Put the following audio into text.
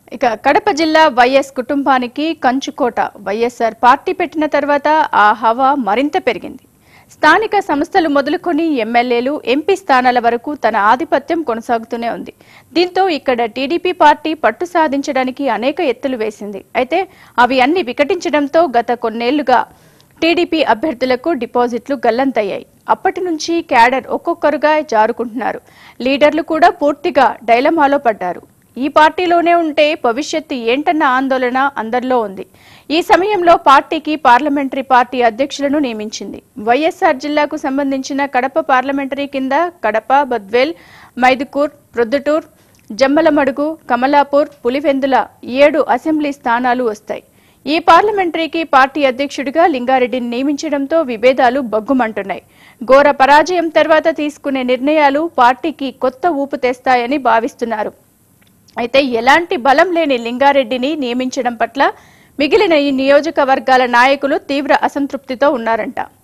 ఇక కడప జిల్లా వైఎస్ కుటుంబానికి కంచుకోట వైఎస్ఆర్ పార్టీ పెట్టిన తర్వాత ఆ హవా మరింత పెరిగింది స్థానిక సంస్థలు మొదలుకొని ఎమ్మెల్యేలు ఎంపీ స్థానాల వరకు తన ఆధిపత్యం కొనసాగుతూనే ఉంది దీంతో ఇక్కడ టీడీపీ పార్టీ పట్టు సాధించడానికి అనేక ఎత్తులు వేసింది అయితే అవి అన్ని వికటించడంతో గత కొన్నేళ్లుగా టీడీపీ అభ్యర్థులకు డిపాజిట్లు గల్లంతయ్యాయి అప్పటి నుంచి క్యాడర్ ఒక్కొక్కరుగా జారుకుంటున్నారు లీడర్లు కూడా పూర్తిగా డైలమాలో పడ్డారు ఈ పార్టీలోనే ఉంటే భవిష్యత్తు ఏంటన్న ఆందోళన అందరిలో ఉంది ఈ సమయంలో పార్టీకి పార్లమెంటరీ పార్టీ అధ్యక్షులను నియమించింది వైఎస్ఆర్ జిల్లాకు సంబంధించిన కడప పార్లమెంటరీ కింద కడప బద్వేల్ మైదుకూర్ ప్రొద్దుటూర్ జమ్మలమడుగు కమలాపూర్ పులివెందుల ఏడు అసెంబ్లీ స్థానాలు వస్తాయి ఈ పార్లమెంటరీకి పార్టీ అధ్యక్షుడిగా లింగారెడ్డిని నియమించడంతో విభేదాలు బగ్గుమంటున్నాయి ఘోర పరాజయం తర్వాత తీసుకునే నిర్ణయాలు పార్టీకి కొత్త ఊపు తెస్తాయని భావిస్తున్నారు అయితే ఎలాంటి బలం లేని లింగారెడ్డిని నియమించడం పట్ల మిగిలిన ఈ నియోజకవర్గాల నాయకులు తీవ్ర అసంతృప్తితో ఉన్నారంట